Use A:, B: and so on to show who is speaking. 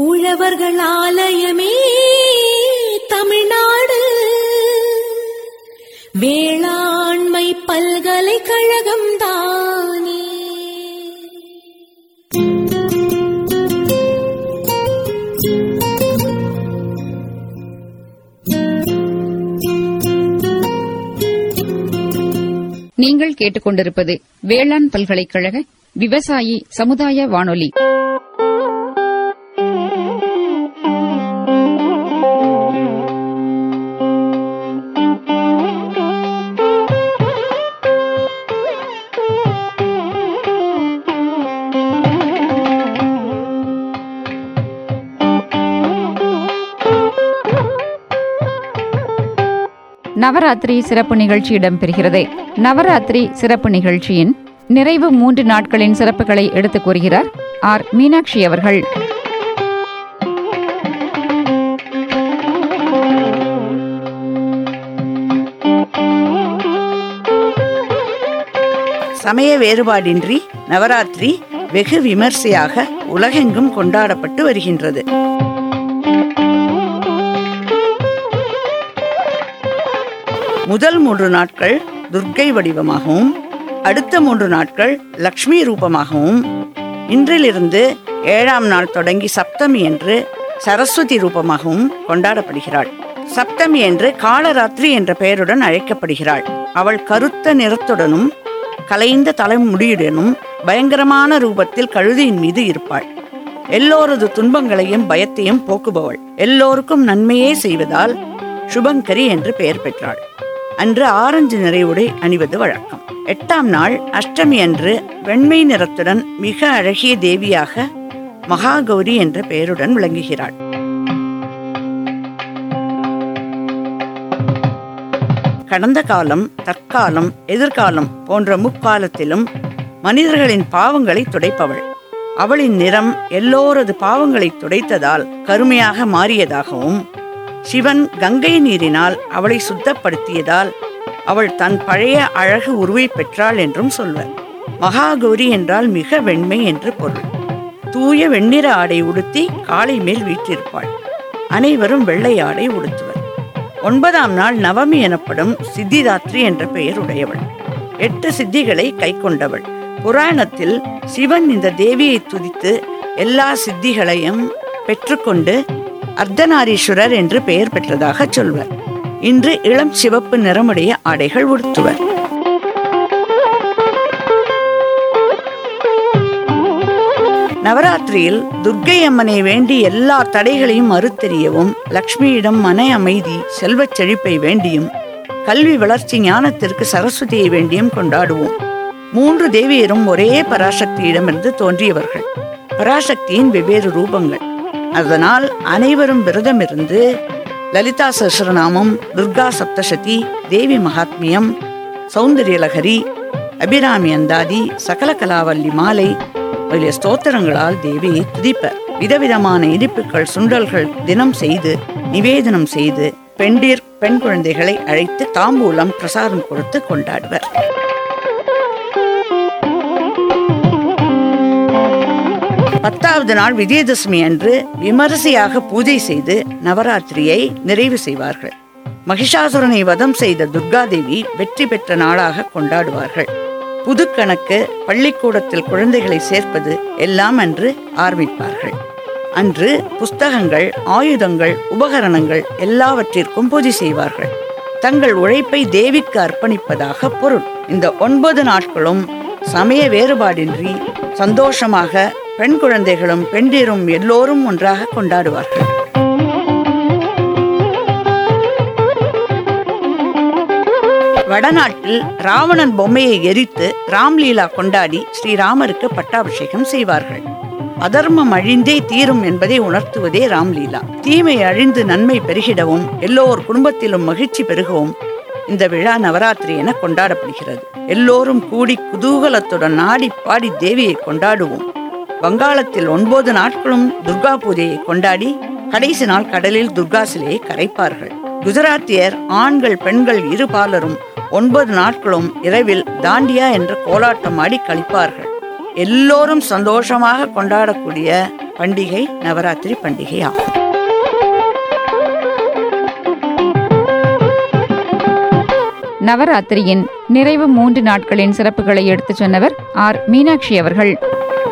A: உழவர்கள் ஆலயமே தமிழ்நாடு வேளாண்மை பல்கலைக்கழகம் தானே
B: நீங்கள் கேட்டுக்கொண்டிருப்பது வேளாண் பல்கலைக்கழக விவசாயி சமுதாய வானொலி நவராத்திரி சிறப்பு நிகழ்ச்சி இடம்பெறுகிறது நவராத்திரி சிறப்பு நிகழ்ச்சியின் நிறைவு மூன்று நாட்களின் சிறப்புகளை எடுத்துக் கூறுகிறார் ஆர் மீனாட்சி அவர்கள்
C: சமய வேறுபாடின்றி நவராத்திரி வெகு விமர்சையாக உலகெங்கும் கொண்டாடப்பட்டு வருகின்றது முதல் மூன்று நாட்கள் துர்க்கை வடிவமாகவும் அடுத்த மூன்று நாட்கள் லக்ஷ்மி ரூபமாகவும் இன்றிலிருந்து ஏழாம் நாள் தொடங்கி சப்தமி என்று சரஸ்வதி ரூபமாகவும் கொண்டாடப்படுகிறாள் சப்தமி என்று காலராத்திரி என்ற பெயருடன் அழைக்கப்படுகிறாள் அவள் கருத்த நிறத்துடனும் கலைந்த தலைமுடியுடனும் பயங்கரமான ரூபத்தில் கழுதையின் மீது இருப்பாள் எல்லோரது துன்பங்களையும் பயத்தையும் போக்குபவள் எல்லோருக்கும் நன்மையே செய்வதால் சுபங்கரி என்று பெயர் பெற்றாள் அன்று ஆரஞ்சு நிறை உடை அணிவது வழக்கம் எட்டாம் நாள் அஷ்டமி அன்று வெண்மை நிறத்துடன் மிக அழகிய தேவியாக மகாகௌரி என்ற பெயருடன் விளங்குகிறாள் கடந்த காலம் தற்காலம் எதிர்காலம் போன்ற முக்காலத்திலும் மனிதர்களின் பாவங்களை துடைப்பவள் அவளின் நிறம் எல்லோரது பாவங்களை துடைத்ததால் கருமையாக மாறியதாகவும் சிவன் கங்கை நீரினால் அவளை சுத்தப்படுத்தியதால் அவள் தன் பழைய அழகு உருவை பெற்றாள் என்றும் சொல்வர் மகாகௌரி என்றால் மிக வெண்மை என்று பொருள் தூய வெண்ணிற ஆடை உடுத்தி காளை மேல் வீற்றிருப்பாள் அனைவரும் வெள்ளை ஆடை உடுத்துவர் ஒன்பதாம் நாள் நவமி எனப்படும் சித்திதாத்ரி என்ற பெயர் உடையவள் எட்டு சித்திகளை கைக்கொண்டவள் புராணத்தில் சிவன் இந்த தேவியை துதித்து எல்லா சித்திகளையும் பெற்றுக்கொண்டு அர்த்தநாரீஸ்வரர் என்று பெயர் பெற்றதாக சொல்வர் இன்று இளம் சிவப்பு நிறமுடைய ஆடைகள் உடுத்துவர் நவராத்திரியில் துர்க்கை அம்மனை வேண்டி எல்லா தடைகளையும் மறுத்தெறியவும் லக்ஷ்மியிடம் மன அமைதி செல்வச் செழிப்பை வேண்டியும் கல்வி வளர்ச்சி ஞானத்திற்கு சரஸ்வதியை வேண்டியும் கொண்டாடுவோம் மூன்று தேவியரும் ஒரே பராசக்தியிடமிருந்து தோன்றியவர்கள் பராசக்தியின் வெவ்வேறு ரூபங்கள் அதனால் அனைவரும் விரதமிருந்து லலிதா சஹஸ்ரநாமம் துர்கா சப்தசதி தேவி மகாத்மியம் சௌந்தரியலகரி அபிராமி அந்தாதி சகல கலாவல்லி மாலை முதலிய ஸ்தோத்திரங்களால் தேவியை துதிப்பர் விதவிதமான இனிப்புகள் சுண்டல்கள் தினம் செய்து நிவேதனம் செய்து பெண்டிர் பெண் குழந்தைகளை அழைத்து தாம்பூலம் பிரசாதம் கொடுத்து கொண்டாடுவர் பத்தாவது நாள் விஜயதசமி அன்று விமரிசையாக பூஜை செய்து நவராத்திரியை நிறைவு செய்வார்கள் மகிஷாசுரனை வதம் செய்த துர்காதேவி வெற்றி பெற்ற நாளாக கொண்டாடுவார்கள் புது கணக்கு பள்ளிக்கூடத்தில் குழந்தைகளை சேர்ப்பது எல்லாம் அன்று ஆரம்பிப்பார்கள் அன்று புஸ்தகங்கள் ஆயுதங்கள் உபகரணங்கள் எல்லாவற்றிற்கும் பூஜை செய்வார்கள் தங்கள் உழைப்பை தேவிக்கு அர்ப்பணிப்பதாக பொருள் இந்த ஒன்பது நாட்களும் சமய வேறுபாடின்றி சந்தோஷமாக பெண் குழந்தைகளும் பெண்டிரும் எல்லோரும் ஒன்றாக கொண்டாடுவார்கள் வடநாட்டில் ராவணன் பொம்மையை எரித்து ராம்லீலா கொண்டாடி ஸ்ரீராமருக்கு பட்டாபிஷேகம் செய்வார்கள் அதர்மம் அழிந்தே தீரும் என்பதை உணர்த்துவதே ராம்லீலா தீமை அழிந்து நன்மை பெருகிடவும் எல்லோர் குடும்பத்திலும் மகிழ்ச்சி பெருகவும் இந்த விழா நவராத்திரி என கொண்டாடப்படுகிறது எல்லோரும் கூடி குதூகலத்துடன் ஆடி பாடி தேவியை கொண்டாடுவோம் வங்காளத்தில் ஒன்பது நாட்களும் துர்கா பூஜையை கொண்டாடி கடைசி நாள் கடலில் துர்கா சிலையை கரைப்பார்கள் குஜராத்தியர் ஆண்கள் பெண்கள் இரு பாலரும் ஒன்பது நாட்களும் இரவில் தாண்டியா என்ற கோலாட்டம் ஆடி கழிப்பார்கள் எல்லோரும் சந்தோஷமாக கொண்டாடக்கூடிய பண்டிகை நவராத்திரி பண்டிகை ஆகும்
B: நவராத்திரியின் நிறைவு மூன்று நாட்களின் சிறப்புகளை எடுத்துச் சொன்னவர் ஆர் மீனாட்சி அவர்கள்